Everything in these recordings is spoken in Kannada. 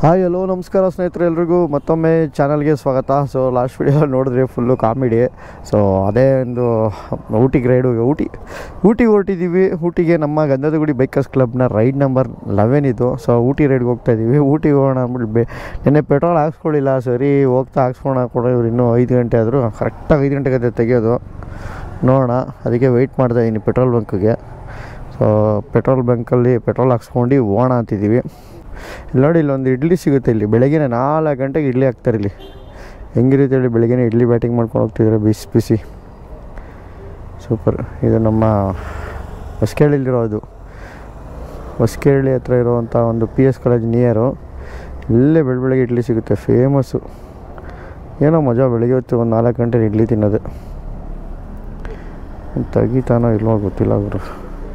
ಹಾಯ್ ಹಲೋ ನಮಸ್ಕಾರ ಸ್ನೇಹಿತರೆ ಎಲ್ರಿಗೂ ಮತ್ತೊಮ್ಮೆ ಚಾನಲ್ಗೆ ಸ್ವಾಗತ ಸೊ ಲಾಸ್ಟ್ ವಿಡಿಯೋ ನೋಡಿದ್ರೆ ಫುಲ್ಲು ಕಾಮಿಡಿ ಸೊ ಅದೇ ಒಂದು ಊಟಿಗೆ ರೈಡು ಊಟಿ ಊಟಿಗೆ ಹೊರಟಿದ್ದೀವಿ ಊಟಿಗೆ ನಮ್ಮ ಗಂಧದಗುಡಿ ಬೈಕರ್ಸ್ ಕ್ಲಬ್ನ ರೈಡ್ ನಂಬರ್ ಲೆವೆನ್ ಇದು ಸೊ ಊಟಿ ರೈಡ್ಗೆ ಹೋಗ್ತಾ ಇದ್ದೀವಿ ಊಟಿಗೆ ಹೋಗೋಣ ಅಂದ್ಬಿಟ್ಟು ಬೆ ನೆನ್ನೆ ಪೆಟ್ರೋಲ್ ಹಾಕ್ಸ್ಕೊಳ್ಳಿಲ್ಲ ಸರಿ ಹೋಗ್ತಾ ಹಾಕ್ಸ್ಕೊಳ ಕೂಡ ಇವ್ರು ಇನ್ನೂ ಐದು ಗಂಟೆ ಆದರೂ ಕರೆಕ್ಟಾಗಿ ಐದು ಗಂಟೆಗೆ ಅದೇ ತೆಗೆಯೋದು ನೋಡೋಣ ಅದಕ್ಕೆ ವೆಯ್ಟ್ ಮಾಡ್ತಾ ಇದ್ದೀನಿ ಪೆಟ್ರೋಲ್ ಬಂಕ್ಗೆ ಸೊ ಪೆಟ್ರೋಲ್ ಬಂಕಲ್ಲಿ ಪೆಟ್ರೋಲ್ ಹಾಕ್ಸ್ಕೊಂಡು ಹೋಗೋಣ ಅಂತಿದ್ದೀವಿ ಇಲ್ಲಿ ನೋಡಿ ಇಲ್ಲೊಂದು ಇಡ್ಲಿ ಸಿಗುತ್ತೆ ಇಲ್ಲಿ ಬೆಳಗ್ಗೆನೇ ನಾಲ್ಕು ಗಂಟೆಗೆ ಇಡ್ಲಿ ಹಾಕ್ತಾರೆ ಇಲ್ಲಿ ಹೆಂಗಿರುತ್ತೆ ಹೇಳಿ ಬೆಳಗ್ಗೆನೇ ಇಡ್ಲಿ ಬ್ಯಾಟಿಂಗ್ ಮಾಡ್ಕೊಂಡು ಹೋಗ್ತಿದ್ದಾರೆ ಬಿಸಿ ಬಿಸಿ ಸೂಪರ್ ಇದು ನಮ್ಮ ಹೊಸಕೇಳಿಲಿರೋದು ಹೊಸಕೇಳಿ ಹತ್ರ ಇರುವಂಥ ಒಂದು ಪಿ ಎಸ್ ಕಾಲೇಜ್ ನಿಯರು ಇಲ್ಲೇ ಬೆಳ ಬೆಳಗ್ಗೆ ಇಡ್ಲಿ ಸಿಗುತ್ತೆ ಫೇಮಸ್ಸು ಏನೋ ಮಜಾ ಬೆಳಗ್ಗೆ ಹೊತ್ತು ಒಂದು ನಾಲ್ಕು ಗಂಟೆ ಇಡ್ಲಿ ತಿನ್ನೋದು ತೆಗಿತಾನೋ ಇಲ್ವೋ ಗೊತ್ತಿಲ್ಲ ಅವರು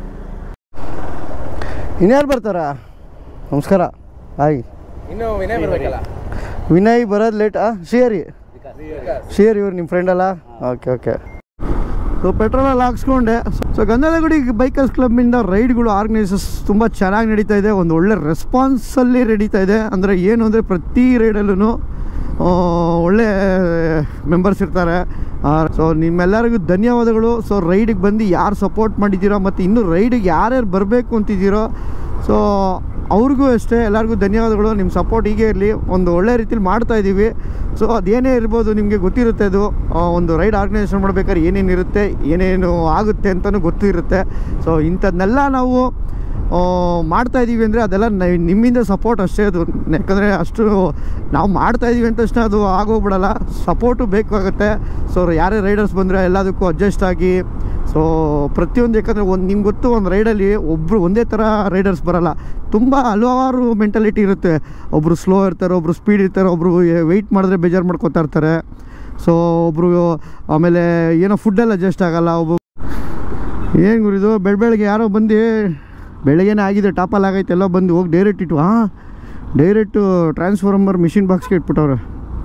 ಇನ್ಯಾರು ಬರ್ತಾರಾ ನಮಸ್ಕಾರ ಹಾಯ್ ಇನ್ನು ವಿನಯ್ ಬರ್ಬೇಕಲ್ಲ ವಿನಯ್ ಬರೋದು ಲೇಟ್ ಆ ಶ್ರೀಹರಿ ಶ್ರೀಹರಿ ಇವ್ರು ನಿಮ್ಮ ಫ್ರೆಂಡ್ ಅಲ್ಲ ಓಕೆ ಓಕೆ ಸೊ ಪೆಟ್ರೋಲಲ್ಲಿ ಹಾಕ್ಸ್ಕೊಂಡೆ ಸೊ ಗಂಧದಗುಡಿ ಬೈಕರ್ಸ್ ಕ್ಲಬ್ಬಿಂದ ರೈಡ್ಗಳು ಆರ್ಗನೈಸಸ್ ತುಂಬ ಚೆನ್ನಾಗಿ ನಡೀತಾ ಇದೆ ಒಂದು ಒಳ್ಳೆ ರೆಸ್ಪಾನ್ಸಲ್ಲಿ ನಡೀತಾ ಇದೆ ಅಂದರೆ ಏನು ಅಂದರೆ ಪ್ರತಿ ರೈಡಲ್ಲೂ ಒಳ್ಳೆ ಮೆಂಬರ್ಸ್ ಇರ್ತಾರೆ ಸೊ ನಿಮ್ಮೆಲ್ಲರಿಗೂ ಧನ್ಯವಾದಗಳು ಸೊ ರೈಡಿಗೆ ಬಂದು ಯಾರು ಸಪೋರ್ಟ್ ಮಾಡಿದ್ದೀರೋ ಮತ್ತು ಇನ್ನೂ ರೈಡಿಗೆ ಯಾರ್ಯಾರು ಬರಬೇಕು ಅಂತಿದ್ದೀರೋ ಸೊ ಅವ್ರಿಗೂ ಅಷ್ಟೇ ಎಲ್ಲರಿಗೂ ಧನ್ಯವಾದಗಳು ನಿಮ್ಮ ಸಪೋರ್ಟ್ ಹೀಗೆ ಇರಲಿ ಒಂದು ಒಳ್ಳೆ ರೀತಿಲಿ ಮಾಡ್ತಾ ಇದ್ದೀವಿ ಸೊ ಅದೇನೇ ಇರ್ಬೋದು ನಿಮಗೆ ಗೊತ್ತಿರುತ್ತೆ ಅದು ಆ, ಒಂದು ರೈಡ್ ಆರ್ಗನೈಸೇಷನ್ ಮಾಡ್ಬೇಕಾದ್ರೆ ಏನೇನು ಇರುತ್ತೆ ಏನೇನು ಆಗುತ್ತೆ ಅಂತಲೂ ಗೊತ್ತಿರುತ್ತೆ ಸೊ ಇಂಥದ್ದನ್ನೆಲ್ಲ ನಾವು ಆ, ಮಾಡ್ತಾ ಇದ್ದೀವಿ ಅಂದರೆ ಅದೆಲ್ಲ ನ- ನಿಮ್ಮಿಂದ ಸಪೋರ್ಟ್ ಅಷ್ಟೇ ಅದು ಯಾಕಂದರೆ ಅಷ್ಟು ನಾವು ಮಾಡ್ತಾ ಇದ್ದೀವಿ ಅಂತ ತಕ್ಷಣ ಅದು ಆಗೋಗ್ಬಿಡಲ್ಲ ಸಪೋರ್ಟು ಬೇಕಾಗುತ್ತೆ ಸೊ ಯಾರೇ ರೈಡರ್ಸ್ ಬಂದರೆ ಎಲ್ಲದಕ್ಕೂ ಅಡ್ಜಸ್ಟ್ ಆಗಿ ಸೊ ಪ್ರತಿಯೊಂದು ಯಾಕಂದರೆ ಒಂದು ನಿಮ್ಗೆ ಗೊತ್ತು ಒಂದು ರೈಡಲ್ಲಿ ಒಬ್ಬರು ಒಂದೇ ಥರ ರೈಡರ್ಸ್ ಬರಲ್ಲ ತುಂಬ ಹಲವಾರು ಮೆಂಟಾಲಿಟಿ ಇರುತ್ತೆ ಒಬ್ಬರು ಸ್ಲೋ ಇರ್ತಾರೆ ಒಬ್ಬರು ಸ್ಪೀಡ್ ಇರ್ತಾರೆ ಒಬ್ಬರು ವೆಯ್ಟ್ ಮಾಡಿದ್ರೆ ಬೇಜಾರು ಮಾಡ್ಕೊತಾ ಇರ್ತಾರೆ ಸೊ ಒಬ್ಬರು ಆಮೇಲೆ ಏನೋ ಫುಡ್ಡೆಲ್ಲ ಅಡ್ಜಸ್ಟ್ ಆಗಲ್ಲ ಒಬ್ಬ ಏನು ಗುರಿದು ಬೆಳ ಬೆಳಗ್ಗೆ ಯಾರೋ ಬಂದು ಬೆಳಗ್ಗೆನೇ ಆಗಿದೆ ಟಾಪಲ್ಲಿ ಆಗೈತೆ ಎಲ್ಲ ಬಂದು ಹೋಗಿ ಡೈರೆಕ್ಟ್ ಇಟ್ಟು ಹಾಂ ಡೈರೆಕ್ಟು ಟ್ರಾನ್ಸ್ಫಾರ್ಮರ್ ಮಿಷಿನ್ ಬಾಕ್ಸ್ಗೆ ಇಟ್ಬಿಟ್ಟವ್ರೆ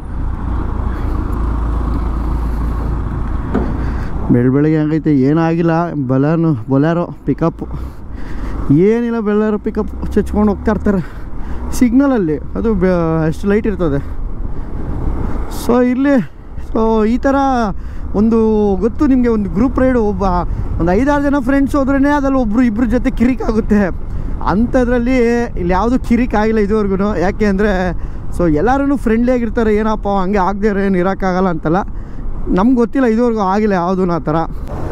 ಬೆಳ ಬೆಳಗ್ಗೆ ಆಗೈತೆ ಏನಾಗಿಲ್ಲ ಬಲಾನು ಬೊಲ್ಯಾರೋ ಪಿಕಪ್ಪು ಏನಿಲ್ಲ ಬೆಳ್ಳಾರೋ ಪಿಕಪ್ ಚಚ್ಕೊಂಡು ಹೋಗ್ತಾ ಇರ್ತಾರೆ ಸಿಗ್ನಲಲ್ಲಿ ಅದು ಬೆ- ಎಷ್ಟು ಲೈಟ್ ಇರ್ತದೆ ಸೊ ಇಲ್ಲಿ ಸೊ ಈ ಥರ ಒಂದು ಗೊತ್ತು ನಿಮಗೆ ಒಂದು ಗ್ರೂಪ್ ರೈಡು ಒಬ್ಬ ಒಂದು ಐದಾರು ಜನ ಫ್ರೆಂಡ್ಸ್ ಹೋದ್ರೇ ಅದ್ರಲ್ಲಿ ಒಬ್ಬರು ಇಬ್ಬರ ಜೊತೆ ಕಿರಿಕ್ ಆಗುತ್ತೆ ಅಂಥದ್ರಲ್ಲಿ ಇಲ್ಲಿ ಯಾವುದು ಕಿರಿಕ್ ಆಗಿಲ್ಲ ಇದುವರೆಗೂ ಯಾಕೆ ಅಂದರೆ ಸೊ ಎಲ್ಲರೂ ಫ್ರೆಂಡ್ಲಿ ಆಗಿರ್ತಾರೆ ಏನಪ್ಪ ಹಂಗೆ ಆಗದೆ ಏನು ಇರೋಕ್ಕಾಗಲ್ಲ ಅಂತಲ್ಲ ನಮ್ಗೆ ಗೊತ್ತಿಲ್ಲ ಇದುವರೆಗೂ ಆಗಿಲ್ಲ ಯಾವುದೂ ಆ ಥರ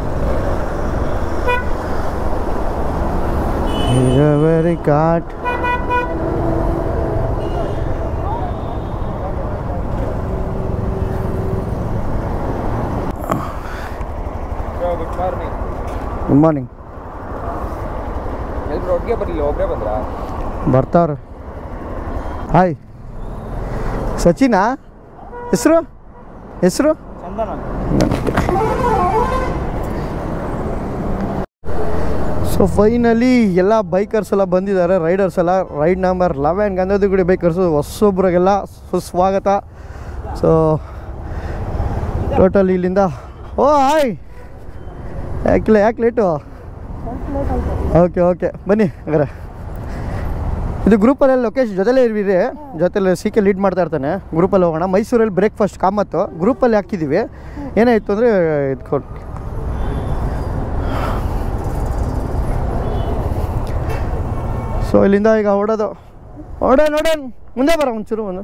ವೆರಿ ಕಾಟ್ ಗುಡ್ ಮಾರ್ನಿಂಗ್ ಗುಡ್ ಮಾರ್ನಿಂಗ್ ಎಲ್ರು ಒಟ್ಟಿಗೆ ಬರಲಿಲ್ಲ ಒಬ್ಬರೇ ಬಂದ್ರಾ ಬರ್ತಾವ್ರೆ ಹಾಯ್ ಸಚಿನಾ ಹೆಸರು ಹೆಸರು ಸೊ ಫೈನಲಿ ಎಲ್ಲ ಬೈಕರ್ಸ್ ಎಲ್ಲ ಬಂದಿದ್ದಾರೆ ರೈಡರ್ಸ್ ಎಲ್ಲ ride number eleven Gandhadagudi bikers ಹೊಸೊಬ್ರಿಗೆಲ್ಲ ಸುಸ್ವಾಗತ ಸೊ ಟೋಟಲ್ ಇಲ್ಲಿಂದ ಓ ಹಾಯ್ ಯಾಕಿಲ್ಲ ಯಾಕೆ ಲೇಟು ಓಕೆ ಓಕೆ ಬನ್ನಿ ಹಾಗಾದ್ರೆ ಇದು ಗ್ರೂಪಲ್ಲಿ ಲೊಕೇಶನ್ ಜೊತೆಲೇ ಇರ್ವಿರಿ ಜೊತೆಲಿ ಸಿ ಕೆ ಲೀಡ್ ಮಾಡ್ತಾ ಇರ್ತಾನೆ ಗ್ರೂಪಲ್ಲಿ ಹೋಗೋಣ ಮೈಸೂರಲ್ಲಿ ಬ್ರೇಕ್ಫಾಸ್ಟ್ ಕಾಮತ್ತು ಗ್ರೂಪಲ್ಲಿ ಹಾಕಿದ್ದೀವಿ ಏನಾಯಿತು ಅಂದರೆ ಇದ್ಕೊಂಡು ಸೊ ಇಲ್ಲಿಂದ ಈಗ ಓಡೋದು ಓಡೋ ನೋಡೋಣ ಮುಂದೆ ಬರೋ ಒಂಚೂರು ಒಂದು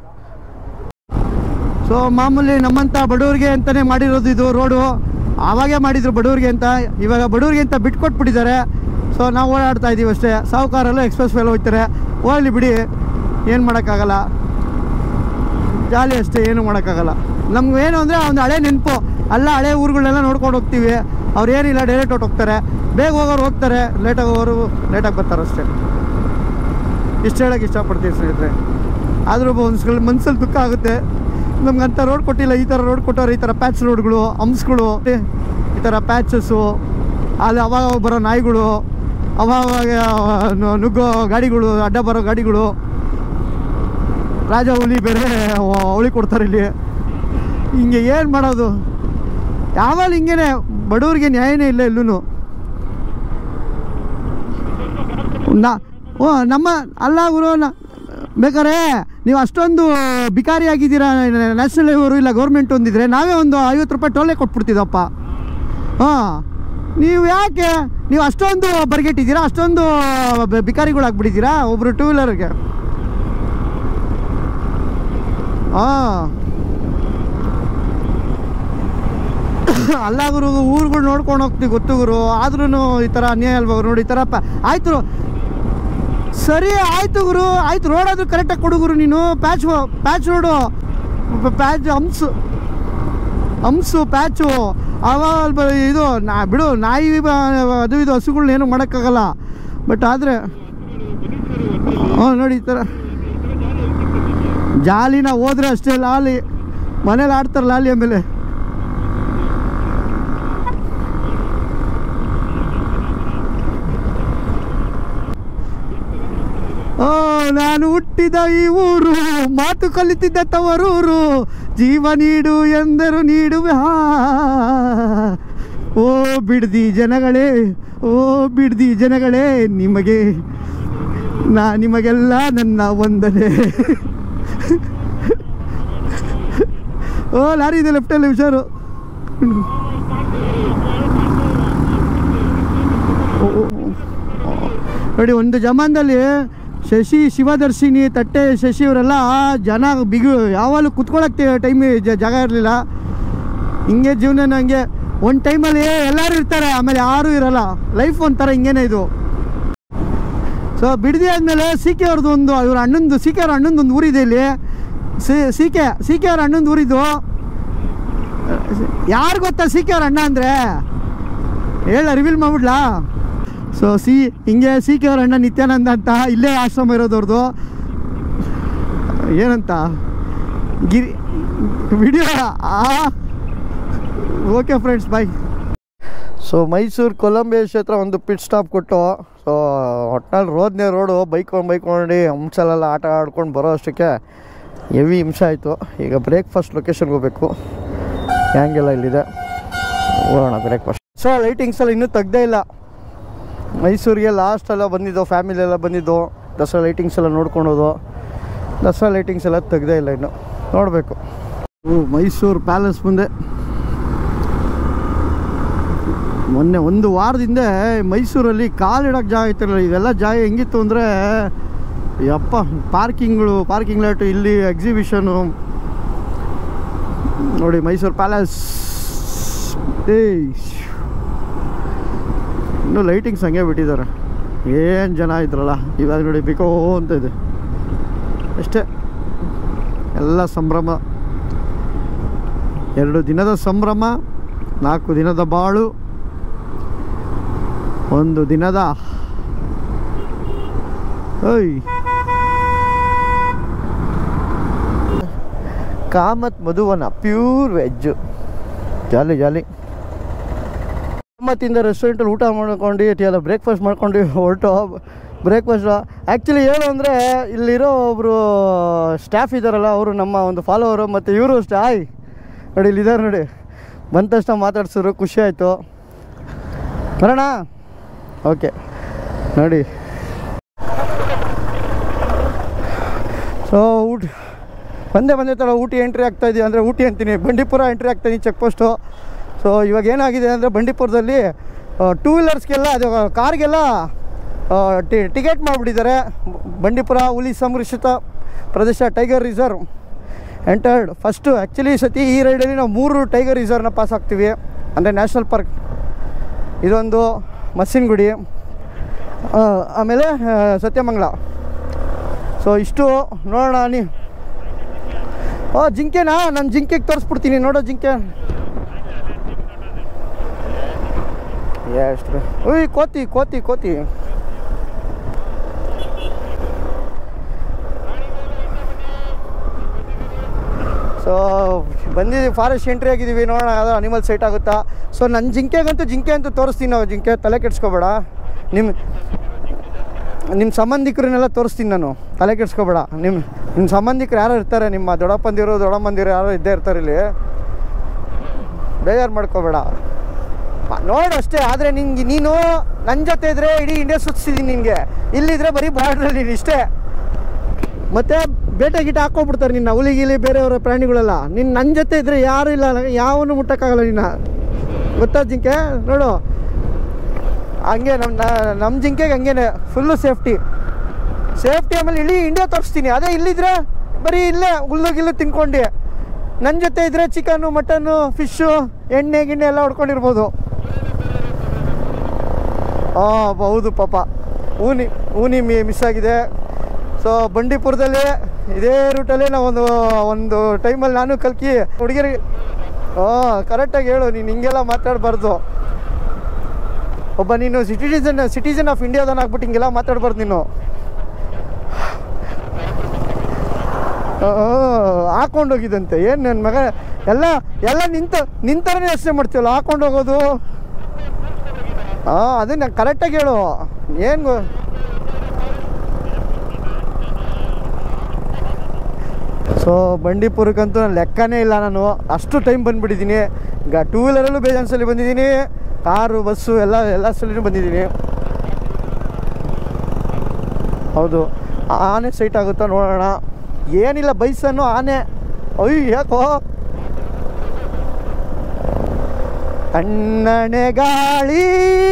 ಸೊ ಮಾಮೂಲಿ ನಮ್ಮಂಥ ಬಡವ್ರಿಗೆ ಅಂತಲೇ ಮಾಡಿರೋದು ಇದು ರೋಡು ಆವಾಗೇ ಮಾಡಿದ್ರು ಬಡವ್ರಿಗೆ ಅಂತ ಇವಾಗ ಬಡವ್ರಿಗೆ ಅಂತ ಬಿಟ್ಕೊಟ್ಬಿಟ್ಟಿದ್ದಾರೆ ಸೊ ನಾವು ಓಡಾಡ್ತಾ ಇದ್ದೀವಿ ಅಷ್ಟೇ ಸಾಹುಕಾರಲ್ಲೂ ಎಕ್ಸ್ಪ್ರೆಸ್ ವೇಲ್ ಹೋಗ್ತಾರೆ ಹೋಗ್ಲಿ ಬಿಡಿ ಏನು ಮಾಡೋಕ್ಕಾಗಲ್ಲ ಜಾಲಿ ಅಷ್ಟೇ ಏನು ಮಾಡೋಕ್ಕಾಗಲ್ಲ ನಮ್ಗೆ ಏನು ಅಂದರೆ ಒಂದು ಹಳೆ ನೆನಪು ಅಲ್ಲ ಹಳೆ ಊರುಗಳನ್ನೆಲ್ಲ ನೋಡ್ಕೊಂಡು ಹೋಗ್ತೀವಿ ಅವ್ರು ಏನಿಲ್ಲ ಡೈರೆಕ್ಟ್ ಹೊಟ್ಟು ಹೋಗ್ತಾರೆ ಬೇಗ ಹೋಗೋರು ಹೋಗ್ತಾರೆ ಲೇಟಾಗಿ ಹೋಗೋರು ಲೇಟಾಗಿ ಬರ್ತಾರೆ ಅಷ್ಟೇ ಇಷ್ಟು ಹೇಳೋಕ್ಕೆ ಇಷ್ಟಪಡ್ತೀವಿ ಸ್ನೇಹಿತರೆ ಆದರೂ ಒಂದು ಮನ್ಸಲ್ಲಿ ದುಃಖ ಆಗುತ್ತೆ ನಮ್ಗೆ ಅಂಥ ರೋಡ್ ಕೊಟ್ಟಿಲ್ಲ ಈ ಥರ ರೋಡ್ ಕೊಟ್ಟವ್ರೆ ಈ ಥರ ಪ್ಯಾಚ್ ರೋಡ್ಗಳು ಹಂಪ್ಸ್ಗಳು ಈ ಥರ ಪ್ಯಾಚಸ್ಸು ಅಲ್ಲಿ ಅವಾಗ ಅವಾಗ ಬರೋ ನಾಯಿಗಳು ಅವಾಗ ನು- ನುಗ್ಗೋ ಗಾಡಿಗಳು ಅಡ್ಡ ಬರೋ ಗಾಡಿಗಳು ರಾಜ ಹುಲಿ ಬೇರೆ ಅವಳಿ ಕೊಡ್ತಾರೆ ಇಲ್ಲಿ ಹಿಂಗೆ ಏನು ಮಾಡೋದು ಯಾವಾಗ ಹಿಂಗೇನೆ ಬಡವ್ರಿಗೆ ನ್ಯಾಯನೇ ಇಲ್ಲ ಎಲ್ಲೂ ನಾ ಓ ನಮ್ಮ ಅಲ್ಲ ಗುರು ನ- ಬೇಕಾರೆ ನೀವು ಅಷ್ಟೊಂದು ಬಿಕಾರಿ ಆಗಿದ್ದೀರಾ ನ್ಯಾಷನಲ್ ಹೈವೇರು ಇಲ್ಲ ಗೌರ್ಮೆಂಟ್ ಒಂದಿದ್ರೆ ನಾವೇ ಒಂದು ಐವತ್ತು ರೂಪಾಯಿ ಟೋಲೆ ಕೊಟ್ಬಿಡ್ತಿದ್ದಪ್ಪ ಹಾಂ ನೀವು ಯಾಕೆ ನೀವು ಅಷ್ಟೊಂದು ಬರ್ಗೆಟ್ಟಿದ್ದೀರಾ ಅಷ್ಟೊಂದು ಬ- ಬಿಕಾರಿಗಳಾಗ್ಬಿಟ್ಟಿದ್ದೀರಾ ಒಬ್ಬರು ಟೂ ವೀಲರ್ಗೆ ಹಾಂ ಅಲ್ಲ ಗುರು ಊರುಗಳು ನೋಡ್ಕೊಂಡು ಹೋಗ್ತೀವಿ ಗೊತ್ತು ಗುರು ಆದ್ರೂ ಈ ಥರ ಅನ್ಯಾಯ ಅಲ್ವಾ ಗುರು ನೋಡಿ ಈ ಥರ ಪ ಆಯ್ತು ಸರಿ ಆಯ್ತು ಗುರು ಆಯ್ತು ರೋಡ್ ಆದ್ರೂ ಕರೆಕ್ಟಾಗಿ ಕೊಡು ಗುರು ನೀನು patch patch road patch humps humps patch ಆವಾಗ ಬ- ಇದು ನಾ ಬಿಡು ನಾಯಿ ಬ- ಅದು ಇದು ಹಸುಗಳ್ನ ಏನು ಮಾಡೋಕ್ಕಾಗಲ್ಲ ಬಟ್ ಆದರೆ ಹ್ಞೂ ನೋಡಿ ಈ ಥರ ಜಾಲಿನ ಹೋದ್ರೆ ಅಷ್ಟೇ ಲಾಲಿ ಮನೇಲಿ ಆಡ್ತಾರೆ ಲಾಲಿ ಆಮೇಲೆ ಓ ನಾನು ಹುಟ್ಟಿದ ಈ ಊರು ಮಾತು ಕಲಿತಿದ್ದ ತವರೂರು ಜೀವ ನೀಡು ಎಂದರು ನೀಡುವೆ ಹಾ ಓ ಬಿಡ್ದಿ ಜನಗಳೇ ಓ ಬಿಡ್ದಿ ಜನಗಳೇ ನಿಮಗೆ ನಾ ನಿಮಗೆಲ್ಲ ನನ್ನ ವಂದನೆ ಓ ಲಾರಿ ಇದೆ ಲೆಫ್ಟಲ್ಲಿ ಹುಷಾರು ಓ, ಓ, ಓ. ನೋಡಿ ಒಂದು ಜಮಾನದಲ್ಲಿ ಶಶಿ ಶಿವದರ್ಶಿನಿ ತಟ್ಟೆ ಶಶಿ ಅವರೆಲ್ಲ ಜನ ಬಿಗು ಯಾವಾಗಲೂ ಕುತ್ಕೊಳ್ಳೋಕ್ಕೆ ಟೈಮ್ ಜಾಗ ಇರಲಿಲ್ಲ ಹಿಂಗೆ ಜೀವನ ಹಂಗೆ ಒಂದು ಟೈಮಲ್ಲಿ ಎಲ್ಲರೂ ಇರ್ತಾರೆ ಆಮೇಲೆ ಯಾರೂ ಇರಲ್ಲ ಲೈಫ್ ಒಂಥರ ಹಿಂಗೇನೆ ಇದು ಸೊ ಬಿಡದಿ ಆದಮೇಲೆ ಸಿ ಕೆ ಅವ್ರದ್ದು ಒಂದು ಇವ್ರ ಅಣ್ಣಂದು ಸಿ ಕೆ ಅವ್ರ ಅಣ್ಣಂದು ಒಂದು ಊರಿದೆ ಇಲ್ಲಿ C C K C K ಅವ್ರ ಅಣ್ಣಂದು ಊರಿದ್ದು ಯಾರು ಗೊತ್ತಾ ಸಿ ಕೆ ಅವ್ರ ಅಣ್ಣ ಅಂದರೆ ಹೇಳ ರಿವೀಲ್ ಮಾಡ್ಬಿಡ್ಲಾ ಸೊ ಸಿ ಹಿಂಗೆ ಸಿ ಕೆ ಅವ್ರ ಅಣ್ಣ ನಿತ್ಯಾನಂದ ಅಂತ ಇಲ್ಲೇ ಆಶ್ರಮ ಇರೋದವ್ರದ್ದು ಏನಂತ ಗಿರಿ video okay friends bye so Mysuru Columbia ಹತ್ರ ಒಂದು ಪಿಟ್ ಸ್ಟಾಪ್ ಕೊಟ್ಟು ಸೊ ಒಟ್ನಲ್ಲಿ ರೋದ್ನೇ ರೋಡು ಬೈಕ್ ಬೈಕ್ ಮಾಡಿ ಹಂಸಲೆಲ್ಲ ಆಟ ಆಡ್ಕೊಂಡು ಬರೋ ಅಷ್ಟಕ್ಕೆ ಹೆವಿ ಹಿಂಸೆ ಆಯಿತು ಈಗ ಬ್ರೇಕ್ಫಾಸ್ಟ್ ಲೊಕೇಶನ್ಗೆ ಹೋಗ್ಬೇಕು ಹ್ಯಾಂಗೆಲ್ಲ ಇಲ್ಲಿದೆ ಹೋಗೋಣ ಬ್ರೇಕ್ಫಾಸ್ಟ್ ಸೊ ಲೈಟಿಂಗ್ಸ್ ಎಲ್ಲ ಇನ್ನೂ ತೆಗ್ದೇ ಇಲ್ಲ ಮೈಸೂರಿಗೆ ಲಾಸ್ಟ್ ಎಲ್ಲ ಬಂದಿದ್ದು ಫ್ಯಾಮಿಲಿ ಎಲ್ಲ ಬಂದಿದ್ದು ದಸರಾ ಲೈಟಿಂಗ್ಸ್ ಎಲ್ಲ ನೋಡ್ಕೊಳೋದು ದಸರಾ ಲೈಟಿಂಗ್ಸ್ ಎಲ್ಲ ತೆಗ್ದೇ ಇಲ್ಲ ಇನ್ನು ನೋಡಬೇಕು ಮೈಸೂರು ಪ್ಯಾಲೇಸ್ ಮುಂದೆ ಮೊನ್ನೆ ಒಂದು ವಾರದಿಂದ ಮೈಸೂರಲ್ಲಿ ಕಾಲಿಡೋಕ್ಕೆ ಜಾಗ ಇತ್ತಿರಲಿಲ್ಲ ಇದೆಲ್ಲ ಜಾಗ ಹೆಂಗಿತ್ತು ಅಂದರೆ ಯಪ್ಪ ಪಾರ್ಕಿಂಗ್ಗಳು ಪಾರ್ಕಿಂಗ್ ಲಾಟು ಇಲ್ಲಿ ಎಕ್ಸಿಬಿಷನು ನೋಡಿ ಮೈಸೂರು ಪ್ಯಾಲೇಸ್ ಏಯ್ ಇನ್ನೂ ಲೈಟಿಂಗ್ಸ್ ಹಂಗೆ ಬಿಟ್ಟಿದ್ದಾರೆ ಏನು ಜನ ಇದ್ರಲ್ಲ ಇವಾಗ ನೋಡಿ ಬಿಕೋ ಅಂತ ಇದೆ ಅಷ್ಟೇ ಎಲ್ಲ ಸಂಭ್ರಮ ಎರಡು ದಿನದ ಸಂಭ್ರಮ ನಾಲ್ಕು ದಿನದ ಬಾಳು ಒಂದು ದಿನದ ಓಯ್ Kamat Madhuvana pure veg jolly jolly ಕಾಮತ್ತಿಂದ ರೆಸ್ಟೋರೆಂಟಲ್ಲಿ ಊಟ ಮಾಡ್ಕೊಂಡು ಎಲ್ಲ ಬ್ರೇಕ್ಫಾಸ್ಟ್ ಮಾಡ್ಕೊಂಡು ಹೊರಟು ಬ್ರೇಕ್ಫಾಸ್ಟ್ ಆ್ಯಕ್ಚುಲಿ ಏನು ಅಂದರೆ ಇಲ್ಲಿರೋ ಒಬ್ಬರು ಸ್ಟಾಫ್ ಇದ್ದಾರಲ್ಲ ಅವರು ನಮ್ಮ ಒಂದು ಫಾಲೋವರು ಮತ್ತು ಇವರು ಅಷ್ಟೇ ಆಯ್ ನೋಡಿ ಇಲ್ಲಿದ್ದಾರೆ ನೋಡಿ ಬಂದ ತಕ್ಷಣ ಮಾತಾಡ್ಸಿದ್ರು ಖುಷಿ ಆಯಿತು ಬರೋಣ ಓಕೆ ನೋಡಿ ಸೊ ಊಟ ಬಂದೇ ಬಂದೇ ಥರ ಊಟಿ ಎಂಟ್ರಿ ಆಗ್ತಾ ಇದೀವಿ ಅಂದರೆ ಊಟಿ ಅಂತೀನಿ ಬಂಡೀಪುರ ಎಂಟ್ರಿ ಆಗ್ತಾ ಇದೀನಿ ಚೆಕ್ ಪೋಸ್ಟು ಸೊ ಇವಾಗ ಏನಾಗಿದೆ ಅಂದರೆ ಬಂಡೀಪುರದಲ್ಲಿ ಟೂ ವೀಲರ್ಸ್ಗೆಲ್ಲ ಅದು ಕಾರ್ಗೆಲ್ಲ ಟಿ ಟಿಕೆಟ್ ಮಾಡಿಬಿಟ್ಟಿದ್ದಾರೆ ಬಂಡೀಪುರ ಹುಲಿ ಸಂರಕ್ಷಿತ ಪ್ರದೇಶ tiger reserve entered first actually ಈ ಸತಿ ಈ ರೈಡಲ್ಲಿ ನಾವು ಮೂರು ಟೈಗರ್ ರಿಸರ್ವ್ನ ಪಾಸ್ ಆಗ್ತೀವಿ ಅಂದರೆ ನ್ಯಾಷನಲ್ ಪಾರ್ಕ್ ಇದೊಂದು ಮಸ್ಸಿನಗುಡಿ ಆ, ಆಮೇಲೆ ಆ, ಸತ್ಯಮಂಗಲ ಸೊ ಇಷ್ಟು ನೋಡೋಣ ನೀ ಓ ಜಿಂಕೆನಾ ನಾನು ಜಿಂಕೆಗೆ ತೋರಿಸ್ಬಿಡ್ತೀನಿ ನೋಡೋ ಜಿಂಕೆ ಎಷ್ಟು ಓಯ್ ಕೋತಿ ಕೋತಿ ಕೋತಿ ಸೊ ಬಂದಿದ್ದೀವಿ ಫಾರೆಸ್ಟ್ ಎಂಟ್ರಿ ಆಗಿದ್ದೀವಿ ನೋಡೋಣ ಯಾವುದೋ ಅನಿಮಲ್ ಸೈಟ್ ಆಗುತ್ತಾ ಸೊ ನನ್ನ ಜಿಂಕೆಗಂತೂ ಜಿಂಕೆ ಅಂತೂ ತೋರಿಸ್ತೀನಿ ನಾವು ಜಿಂಕೆ ತಲೆ ಕೆಡ್ಸ್ಕೊಬೇಡ ನಿಮ್ಮ ನಿಮ್ಮ ಸಂಬಂಧಿಕರನ್ನೆಲ್ಲ ತೋರಿಸ್ತೀನಿ ನಾನು ತಲೆ ಕೆಡ್ಸ್ಕೊಬೇಡ ನಿಮ್ಮ ನಿಮ್ಮ ಸಂಬಂಧಿಕರು ಯಾರು ಇರ್ತಾರೆ ನಿಮ್ಮ ದೊಡ್ಡಪ್ಪಂದಿರು ದೊಡ್ಡಮ್ಮಂದಿರು ಯಾರು ಇದ್ದೇ ಇರ್ತಾರೆ ಇಲ್ಲಿ ಬೇಜಾರು ಮಾಡ್ಕೋಬೇಡ ನೋಡು ಅಷ್ಟೇ ಆದರೆ ನಿಂಗೆ ನೀನು ನನ್ನ ಜೊತೆ ಇದ್ರೆ ಇಡೀ ಇಂಡಿಯಾ ಸುತ್ತಿಸಿದ್ದೀನಿ ನಿನಗೆ ಇಲ್ಲಿದ್ರೆ ಬರೀ ಬಾರ್ಡ್ರಲ್ಲಿ ನೀನು ಇಷ್ಟೇ ಮತ್ತು ಬೇಟೆ ಗಿಟ ಹಾಕ್ಕೊಬಿಡ್ತಾರೆ ನಿನ್ನ ಹುಲಿ ಗಿಲಿ ಬೇರೆಯವರ ಪ್ರಾಣಿಗಳೆಲ್ಲ ನಿನ್ನ ನನ್ನ ಜೊತೆ ಇದ್ರೆ ಯಾರು ಇಲ್ಲ ಯಾವನು ಮುಟ್ಟಕ್ಕಾಗಲ್ಲ ನಿನ್ನ ಗೊತ್ತಾ ಜಿಂಕೆ ನೋಡು ಹಂಗೆ ನಮ್ಮ ನಮ್ಮ ಜಿಂಕೆಗೆ ಹಂಗೇನೆ ಫುಲ್ಲು ಸೇಫ್ಟಿ ಸೇಫ್ಟಿ ಆಮೇಲೆ ಇಡೀ ಇಂಡಿಯಾ ತೋರಿಸ್ತೀನಿ ಅದೇ ಇಲ್ಲಿದ್ರೆ ಬರೀ ಇಲ್ಲೇ ಹುಲ್ಲು ಗಿಲ್ಲು ತಿನ್ಕೊಂಡು ನನ್ನ ಜೊತೆ ಇದ್ರೆ ಚಿಕನ್ನು ಮಟನ್ನು ಫಿಶ್ಶು ಎಣ್ಣೆ ಗಿಣ್ಣೆ ಎಲ್ಲ ಹೊಡ್ಕೊಂಡಿರ್ಬೋದು ಹಾಂ ಹೌದು ಪಾಪ ಊನಿ ಊನಿ ಮಿ ಮಿಸ್ ಆಗಿದೆ ಸೊ ಬಂಡೀಪುರದಲ್ಲಿ ಇದೇ ರೂಟಲ್ಲಿ ನಾವು ಒಂದು ಒಂದು ಟೈಮಲ್ಲಿ ನಾನು ಕಲ್ಕಿ ಹುಡುಗಿರಿಗೆ ಹಾಂ ಕರೆಕ್ಟಾಗಿ ಹೇಳು ನೀನು ಹಿಂಗೆಲ್ಲ ಮಾತಾಡಬಾರ್ದು ಒಬ್ಬ ನೀನು ಸಿಟಿಜನ್ ಸಿಟಿಜನ್ ಆಫ್ ಇಂಡಿಯಾದನ್ನ ಆಗ್ಬಿಟ್ಟು ಹಿಂಗೆಲ್ಲ ಮಾತಾಡ್ಬಾರ್ದು ನೀನು ಹಾಕೊಂಡೋಗಿದಂತೆ ಏನು ನನ್ನ ಮಗ ಎಲ್ಲ ಎಲ್ಲ ನಿಂತ ನಿಂತರನೇ ಯೋಚನೆ ಮಾಡ್ತೀವಲ್ಲ ಹಾಕೊಂಡು ಹೋಗೋದು ಹಾಂ ಅದನ್ನ ಕರೆಕ್ಟಾಗಿ ಹೇಳು ಏನು ಸೊ ಬಂಡೀಪುರಕ್ಕಂತೂ ನಾನು ಲೆಕ್ಕನೇ ಇಲ್ಲ ನಾನು ಅಷ್ಟು ಟೈಮ್ ಬಂದುಬಿಟ್ಟಿದ್ದೀನಿ ಈಗ ಟೂ ವೀಲರಲ್ಲೂ ಬೇಜಾನ್ ಸಲ ಬಂದಿದ್ದೀನಿ ಕಾರು ಬಸ್ಸು ಎಲ್ಲ ಎಲ್ಲ ಸಲಿನೂ ಬಂದಿದ್ದೀನಿ ಹೌದು ಆನೆ ಸೈಟ್ ಆಗುತ್ತಾ ನೋಡೋಣ ಏನಿಲ್ಲ ಬೈಸನ್ನು ಆನೆ ಅಯ್ಯ ಯಾಕೋ ತಣ್ಣನೆ ಗಾಳಿ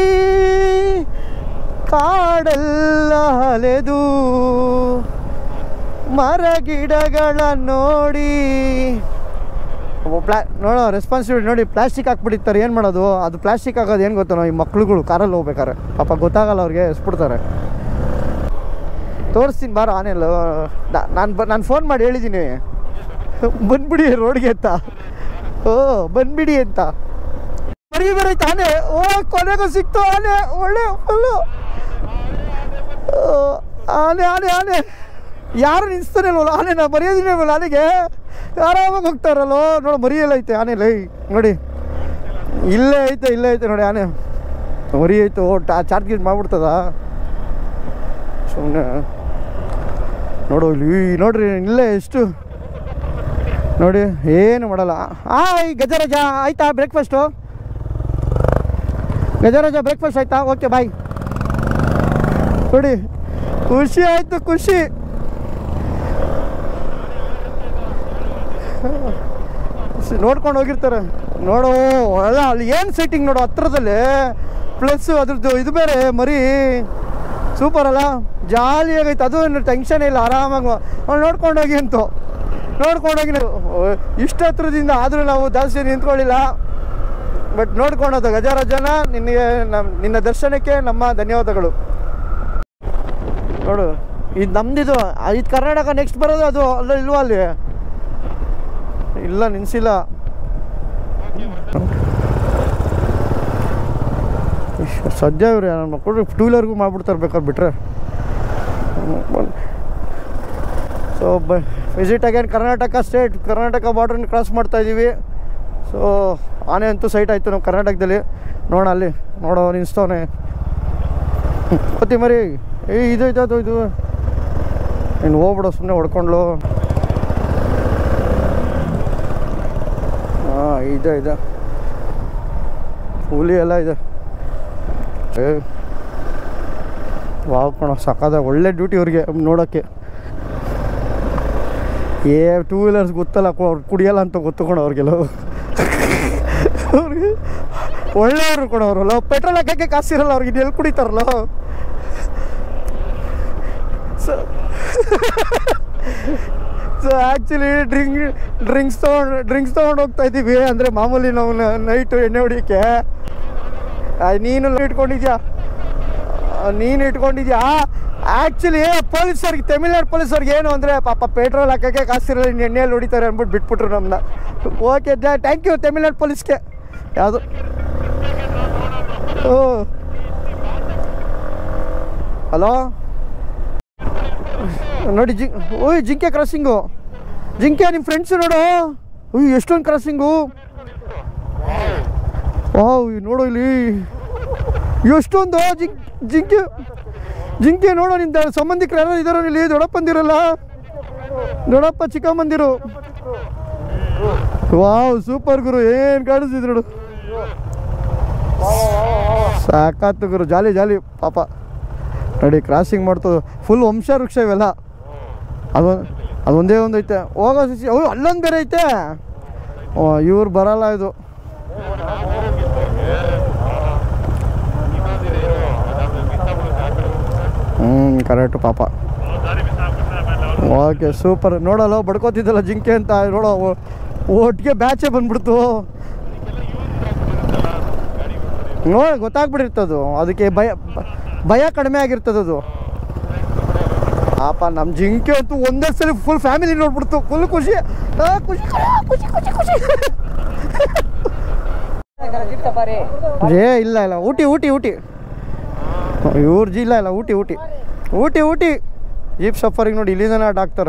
ಕಾಡೆಲ್ಲ ಅಲೆದು ಮರ ಗಿಡಗಳ ನೋಡಿ ಒಬ್ಬ ಪ್ಲಾ ನೋಡೋ ರೆಸ್ಪಾನ್ಸಿಬಿಲಿಟಿ ನೋಡಿ ಪ್ಲಾಸ್ಟಿಕ್ ಹಾಕ್ಬಿಟ್ಟಿರ್ತಾರೆ ಏನು ಮಾಡೋದು ಅದು ಪ್ಲಾಸ್ಟಿಕ್ ಹಾಕೋದು ಏನು ಗೊತ್ತೋ ಈ ಮಕ್ಳುಗಳು ಕಾರಲ್ಲಿ ಹೋಗ್ಬೇಕಾರೆ ಪಾಪ ಗೊತ್ತಾಗಲ್ಲ ಅವ್ರಿಗೆ ಎಸ್ಬಿಡ್ತಾರೆ ತೋರಿಸ್ತೀನಿ ಬಾರೋ ಆನೆಲ್ಲ ನಾನು ಬ ನಾನು ಫೋನ್ ಮಾಡಿ ಹೇಳಿದ್ದೀನಿ ಬಂದ್ಬಿಡಿ ರೋಡ್ಗೆ ಅಂತ ಓ ಬಂದ್ಬಿಡಿ ಅಂತ ಬರೀ ಬರೈತೆ ಆನೆ ಓ ಕೊನೆಗೂ ಸಿಕ್ತು ಆನೆ ಒಳ್ಳೆ ಫುಲ್ಲು ಆನೆ ಆನೆ ಆನೆ ಯಾರು ನಿಲ್ಸ್ತಾನೆ ಅಲ್ವಲ್ಲ ಆನೆ ನಾ ಮರೆಯೋದಿಲ್ಲ ಅಲ್ವಲ್ಲ ಆನೆಗೆ ಆರಾಮಾಗಿ ಹೋಗ್ತಾರಲ್ಲೋ ನೋಡು ಮರಿಯಲ್ಲ ಐತೆ ಆನೆ ಲೈ ನೋಡಿ ಇಲ್ಲೇ ಐತೆ ಇಲ್ಲೇ ಐತೆ ನೋಡಿ ಆನೆ ಮರಿ ಐತೆ ಓ ಟಾ ಚಾರ್ಜ್ ಗೀಜ್ ಮಾಡ್ಬಿಡ್ತದ ಸುಮ್ಮನೆ ನೋಡು ಇಲ್ಲಿ ನೋಡ್ರಿ ಇಲ್ಲೇ ಎಷ್ಟು ನೋಡಿ ಏನು ಮಾಡಲ್ಲ ಆಯ್ ಗಜರಾಜ ಆಯ್ತಾ ಬ್ರೇಕ್ಫಾಸ್ಟು ಗಜರಾಜ ಬ್ರೇಕ್ಫಾಸ್ಟ್ ಆಯ್ತಾ ಓಕೆ ಬಾಯ್ ನೋಡಿ ಖುಷಿ ಆಯ್ತು ಖುಷಿ ಸ್- ನೋಡ್ಕೊಂಡು ಹೋಗಿರ್ತಾರೆ ನೋಡು ಅಲ್ಲ ಅಲ್ಲಿ ಏನು ಸೆಟ್ಟಿಂಗ್ ನೋಡು ಹತ್ರದಲ್ಲಿ ಪ್ಲಸ್ ಅದ್ರದ್ದು ಇದು ಬೇರೆ ಮರಿ ಸೂಪರ್ ಅಲ್ಲ ಜಾಲಿಯಾಗೈತೆ ಅದು ಟೆನ್ಷನ್ ಇಲ್ಲ ಆರಾಮಾಗಿ ಅವ್ನು ನೋಡ್ಕೊಂಡು ಹೋಗಿ ಅಂತು ನೋಡ್ಕೊಂಡು ಹೋಗಿ ನಾವು ಇಷ್ಟು ಹತ್ರದಿಂದ ಆದರೂ ನಾವು ಜಾಸ್ತಿ ನಿಂತ್ಕೊಳ್ಳಿಲ್ಲ ಬಟ್ ನೋಡ್ಕೊಳೋದು ಗಜರಾಜನ ನಿನಗೆ ನಮ್ಮ ನಿನ್ನ ದರ್ಶನಕ್ಕೆ ನಮ್ಮ ಧನ್ಯವಾದಗಳು ನೋಡು ಇದು ನಮ್ದಿದು ಇದು ಕರ್ನಾಟಕ ನೆಕ್ಸ್ಟ್ ಬರೋದು ಅದು ಅಲ್ಲ ಇಲ್ವಾ ಅಲ್ಲಿ ಇಲ್ಲ ನಿನ್ಸಿಲ್ಲ ಇಶ್, ಸದ್ಯ ಇವ್ರು ನನ್ನ ಮಕ್ಕಳು ಟೂ ವೀಲರ್ಗೂ ಮಾಡ್ಬಿಡ್ತಾರೆ ಬೇಕಾದ್ರೆ ಬಿಟ್ರೆ ಸೊ ಬ visit again Karnataka state Karnataka ಬಾರ್ಡ್ರನ್ನ ಕ್ರಾಸ್ ಮಾಡ್ತಾ ಇದ್ದೀವಿ ಸೊ ಆನೆ ಅಂತೂ ಸೈಟ್ ಆಯಿತು ನಾವು ಕರ್ನಾಟಕದಲ್ಲಿ ನೋಡೋಣ ಅಲ್ಲಿ ನೋಡೋ ನಿನ್ಸ್ತವನೆ ಕೊತ್ತಿ ಮರಿ ಏ ಇದು ಇದು ಅದು ಇದು ನೀನು ಹೋಗ್ಬಿಡೋ ಸುಮ್ಮನೆ ಹೊಡ್ಕೊಂಡ್ಲು ಹಾಂ ಇದೆ ಇದೆ ಹುಲಿ ಎಲ್ಲ ಇದೆ ಏ ವಾವ್ ಕಣೋ ಸಕಾದ ಒಳ್ಳೆ ಡ್ಯೂಟಿ ಅವ್ರಿಗೆ ನೋಡೋಕ್ಕೆ ಏ ಟೂ ವೀಲರ್ಸ್ ಗೊತ್ತಲ್ಲ ಕೊ- ಅವ್ರು ಕುಡಿಯಲ್ಲ ಅಂತ ಗೊತ್ತು ಕಣೋ ಅವ್ರಿಗೆಲ್ಲ ಅವ್ರಿಗೆ ಒಳ್ಳೆಯವರು ಕಣೋ ಅವರಲ್ಲ ಪೆಟ್ರೋಲ್ ಹಾಕೋಕ್ಕೆ ಕಾಸಿರಲ್ಲ ಅವ್ರಿಗೆ ಎಲ್ಲಿ ಕುಡಿತಾರಲ್ಲ so so actually drink drinks ತೊಗೊಂಡು ಡ್ರಿಂಕ್ಸ್ ತೊಗೊಂಡು ಹೋಗ್ತಾ ಇದ್ದೀವಿ ಅಂದರೆ ಮಾಮೂಲಿ ನಾವು ನೈಟು ಎಣ್ಣೆ ಹೊಡಿಯೋಕ್ಕೆ ಆ, ನೀನು ಇಟ್ಕೊಂಡಿದ್ಯಾ ಆ, ನೀನು ಇಟ್ಕೊಂಡಿದ್ಯಾ ಆ್ಯಕ್ಚುಲಿ ಪೊಲೀಸರಿಗೆ ತಮಿಳ್ನಾಡು ಪೊಲೀಸರಿಗೆ ಏನು ಅಂದರೆ ಪಾಪ ಪೆಟ್ರೋಲ್ ಹಾಕೋಕ್ಕೆ ಕಾಸಿರಲ್ಲ ಇನ್ನು ಎಣ್ಣೆಯಲ್ಲಿ ಹೊಡಿತಾರೆ ಅಂದ್ಬಿಟ್ಟು ಬಿಟ್ಬಿಟ್ರು ನಮ್ಮನ್ನ ಓಕೆ ಥ್ಯಾಂಕ್ ಯು ತಮಿಳ್ನಾಡು ಪೊಲೀಸ್ಗೆ ಯಾವುದು ಓ ಹಲೋ ನೋಡಿ ಜಿ ಓಯ್ ಜಿಂಕೆ ಕ್ರಾಸಿಂಗು ಜಿಂಕೆ ನಿಮ್ಮ ಫ್ರೆಂಡ್ಸು ನೋಡು ಓಯ್ ಎಷ್ಟೊಂದು ಕ್ರಾಸಿಂಗು ವಾವ್ ನೋಡು ಇಲ್ಲಿ ಎಷ್ಟೊಂದು ಜಿಂಕ್ ಜಿಂಕೆ ಜಿಂಕೆ ನೋಡು ನಿಂದ ಸಂಬಂಧಿಕರು ಯಾರು ಇದ್ದಾರೋ ಇಲ್ಲಿ ದೊಡ್ಡಪ್ಪಂದಿರಲ್ಲ ದೊಡ್ಡಪ್ಪ ಚಿಕ್ಕಮ್ಮಂದಿರು ವಾವ್ ಸೂಪರ್ ಗುರು ಏನು ಕಾಣಿಸ್ತಿದ್ರು ನೋಡು ಸಾಕಾತು ಗುರು ಜಾಲಿ ಜಾಲಿ ಪಾಪ ನೋಡಿ ಕ್ರಾಸಿಂಗ್ ಮಾಡ್ತದೆ ಫುಲ್ ವಂಶ ವೃಕ್ಷ ಇವೆಲ್ಲ ಅದು ಅದೊಂದೇ ಒಂದು ಐತೆ ಹೋಗೋ ಸಿಸಿ ಓ ಅಲ್ಲೊಂದು ಬೇರೆ ಐತೆ ಓ ಇವ್ರು ಬರಲ್ಲ ಇದು ಹ್ಞೂ ಕರೆಕ್ಟ್ ಪಾಪ ಓಕೆ ಸೂಪರ್ ನೋಡಲ್ಲ ಬಡ್ಕೋತಿದ್ದಲ್ಲ ಜಿಂಕೆ ಅಂತ ನೋಡೋ ಒ- ಒಟ್ಟಿಗೆ ಬ್ಯಾಚೇ ಬಂದ್ಬಿಡ್ತು ನೋಡಿ ಗೊತ್ತಾಗ್ಬಿಟ್ಟಿರ್ತದು ಅದಕ್ಕೆ ಭಯ ಭಯ ಕಡಿಮೆ ಆಗಿರ್ತದದು ಪಾಪ ನಮ್ಮ ಜಿಂಕೆ ಅಂತೂ ಒಂದೇ ಸಲ ಫುಲ್ ಫ್ಯಾಮಿಲಿ ನೋಡ್ಬಿಡ್ತು ಫುಲ್ ಖುಷಿ ಆ, ಖುಷಿ ಖುಷಿ ಖುಷಿ ಖುಷಿ ಏ ಇಲ್ಲ ಇಲ್ಲ ಊಟಿ ಊಟಿ ಊಟಿ ಇವ್ರ ಜಿ ಇಲ್ಲ ಇಲ್ಲ ಊಟಿ ಊಟಿ ಊಟಿ ಊಟಿ ಜೀಪ್ ಸಫರಿಗೆ ನೋಡಿ ಇಲ್ಲಿಂದನೇ ಡಾಕ್ಟರ್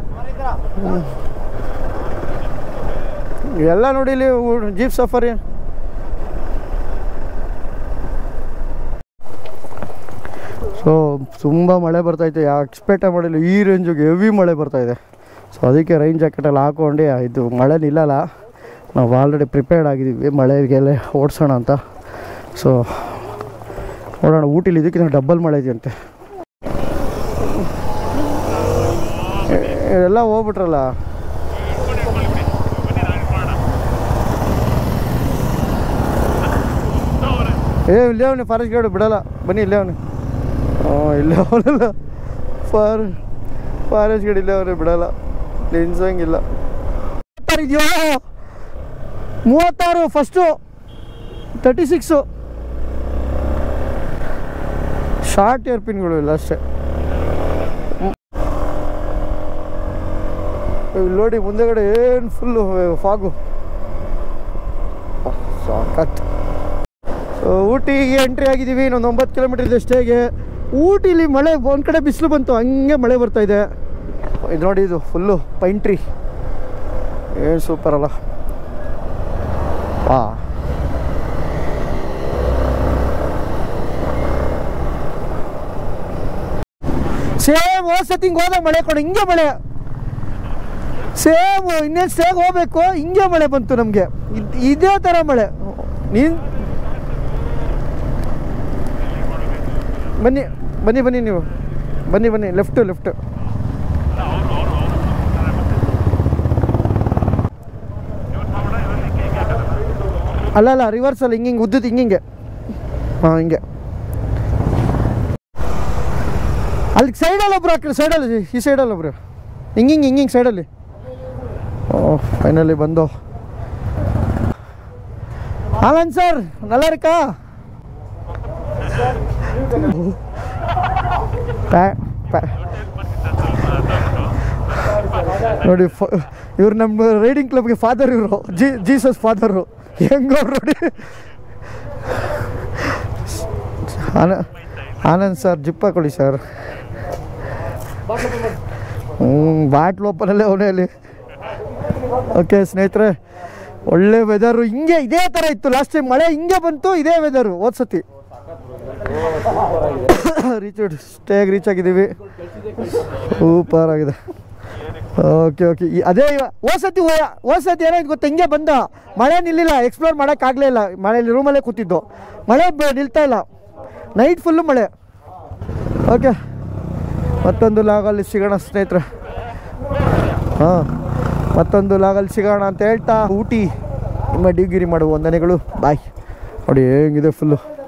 ಎಲ್ಲ ನೋಡಿ ಇಲ್ಲಿ ಊ- ಜೀಪ್ ಸಫಾರಿ ಸೊ ತುಂಬ ಮಳೆ ಬರ್ತೈತೆ ಯಾ ಎಕ್ಸ್ಪೆಕ್ಟೇ ಮಾಡಿಲ್ಲ ಈ ರೇಂಜಿಗೆ ಹೆವಿ ಮಳೆ ಬರ್ತಾಯಿದೆ ಸೊ ಅದಕ್ಕೆ ರೈನ್ ಜಾಕೆಟೆಲ್ಲ ಹಾಕ್ಕೊಂಡು ಇದು ಮಳೆ ನಿಲ್ಲಲ್ಲ ನಾವು ಆಲ್ರೆಡಿ ಪ್ರಿಪೇರ್ಡ್ ಆಗಿದ್ದೀವಿ ಮಳೆಗೆಲ್ಲ ಓಡಿಸೋಣ ಅಂತ ಸೊ ನೋಡೋಣ ಊಟಿಲಿ ಇದಕ್ಕಿಂತ ಡಬ್ಬಲ್ ಮಳೆ ಇದೆಯಂತೆ ಎ- ಎಲ್ಲ ಹೋಗ್ಬಿಟ್ರಲ್ಲ ಏ ಇಲ್ಲೇ ಅವನು ಫಾರೆಸ್ಟ್ ಗಾರ್ಡ್ ಬಿಡಲ್ಲ ಬನ್ನಿ ಇಲ್ಲೇ ಅವನು ಹ್ಞೂ ಇಲ್ಲೇ ಅವನಲ್ಲ ಫಾರ್ ಫಾರೆಸ್ಟ್ ಗಾರ್ಡ್ ಇಲ್ಲೇ ಅವನು ಬಿಡಲ್ಲ ನಿನ್ಸಂಗಿಲ್ಲ ಇದೆಯೋ ಮೂವತ್ತಾರು first thirty six short hair ಪಿನ್ಗಳು ಇಲ್ಲ ಅಷ್ಟೇ ಇಲ್ಲಿ ನೋಡಿ ಮುಂದೆಗಡೆ ಏನು ಫುಲ್ಲು ಫಾಗು ಸಾಕತ್ ಸೊ ಊಟಿಗೆ ಎಂಟ್ರಿ ಆಗಿದ್ದೀವಿ ಇನ್ನೊಂದು ಒಂಬತ್ತು ಕಿಲೋಮೀಟರ್ ಇದೆ ಸ್ಟೇಗೆ ಊಟಿಲಿ ಮಳೆ ಒಂದು ಕಡೆ ಬಿಸಿಲು ಬಂತು ಹಂಗೆ ಮಳೆ ಬರ್ತಾ ಇದೆ ಇದು ನೋಡಿ ಇದು ಫುಲ್ಲು ಪೈನ್ ಟ್ರೀ ಏನು ಸೂಪರ್ ಅಲ್ಲ ವಾ ಸೇಮ್ ಹೋಸತಿ ಹಿಂಗೆ ಹೋದಾಗ ಮಳೆ ಕೊಡು ಹಿಂಗೆ ಮಳೆ ಸೇಮ್ ಇನ್ನೇನು ಸ್ಟೇಗೆ ಹೋಗ್ಬೇಕು ಹಿಂಗೆ ಮಳೆ ಬಂತು ನಮಗೆ ಇದೇ ಥರ ಮಳೆ ನೀನು ಬನ್ನಿ ಬನ್ನಿ ಬನ್ನಿ ನೀವು ಬನ್ನಿ ಬನ್ನಿ ಲೆಫ್ಟು ಲೆಫ್ಟು ಅಲ್ಲ ಅಲ್ಲ ರಿವರ್ಸ್ ಅಲ್ಲ ಹಿಂಗೆ ಹಿಂಗೆ ಉದ್ದದ್ದು ಹಿಂಗೆ ಹಿಂಗೆ ಹಾಂ ಹಿಂಗೆ ಅಲ್ಲಿ ಸೈಡಲ್ಲಿ ಒಬ್ರು ಹಾಕ್ರಿ ಸೈಡಲ್ಲಿ ಈ ಸೈಡಲ್ಲಿ ಒಬ್ರು ಹಿಂಗೆ ಹಿಂಗೆ ಹಿಂಗೆ ಹಿಂಗೆ ಸೈಡಲ್ಲಿ ಓ ಫೈನಲಿ ಬಂದು ಆನಂದ್ ಸರ್ நல்லா இருக்கா ಪ್ಯಾ- ಪ್ಯಾ- ನೋಡಿ ಇವ್ರು ನಮ್ಮ ರೈಡಿಂಗ್ ಕ್ಲಬ್ಗೆ ಫಾದರ್ ಇವರು ಜಿ ಜೀಸಸ್ ಫಾದರು ಹೆಂಗವ್ರು ನೋಡಿ ಆನ ಆನಂದ್ ಸರ್ ಜಿಪ್ ಹಾಕೊಳ್ಳಿ ಸರ್ ಹ್ಞೂ ಬಾಟ್ಲ್ ಓಪನಲ್ಲೇ ಅವನೇ ಅಲ್ಲಿ ಓಕೆ ಸ್ನೇಹಿತರೆ ಒಳ್ಳೆ ವೆದರು ಹಿಂಗೆ ಇದೇ ಥರ ಇತ್ತು ಲಾಸ್ಟ್ ಟೈಮ್ ಮಳೆ ಹಿಂಗೆ ಬಂತು ಇದೇ ವೆದರು ಓದ್ಸತಿ ರೀಚ್ ಸ್ಟೇಗೆ ರೀಚ್ ಆಗಿದ್ದೀವಿ ಸೂಪರ್ ಆಗಿದೆ ಓಕೆ ಓಕೆ ಅದೇ ಇವ ಓಸತಿ ಓಸತಿ ಏನಾಯ್ತು ಗೊತ್ತಾ ಹಿಂಗೆ ಬಂದ ಮಳೆ ನಿಲ್ಲಿಲ್ಲ ಎಕ್ಸ್ಪ್ಲೋರ್ ಮಾಡೋಕ್ಕಾಗಲೇ ಇಲ್ಲ ಮಳೆಯಲ್ಲಿ ರೂಮಲ್ಲೇ ಕೂತಿದ್ದು ಮಳೆ ಬ- ನಿಲ್ತಾ ಇಲ್ಲ ನೈಟ್ ಫುಲ್ಲು ಮಳೆ ಓಕೆ ಮತ್ತೊಂದು ಲಾಗಲ್ಲಿ ಸಿಗೋಣ ಸ್ನೇಹಿತರೆ ಹಾಂ ಮತ್ತೊಂದು ಲಾಗಲ್ಲಿ ಸಿಗೋಣ ಅಂತ ಹೇಳ್ತಾ ಊಟಿ ನಿಮ್ಮ ಡಿಗ್ರಿ ಮಾಡುವ ವಂದನೆಗಳು ಬಾಯ್ ನೋಡಿ ಹೆಂಗಿದೆ ಫುಲ್ಲು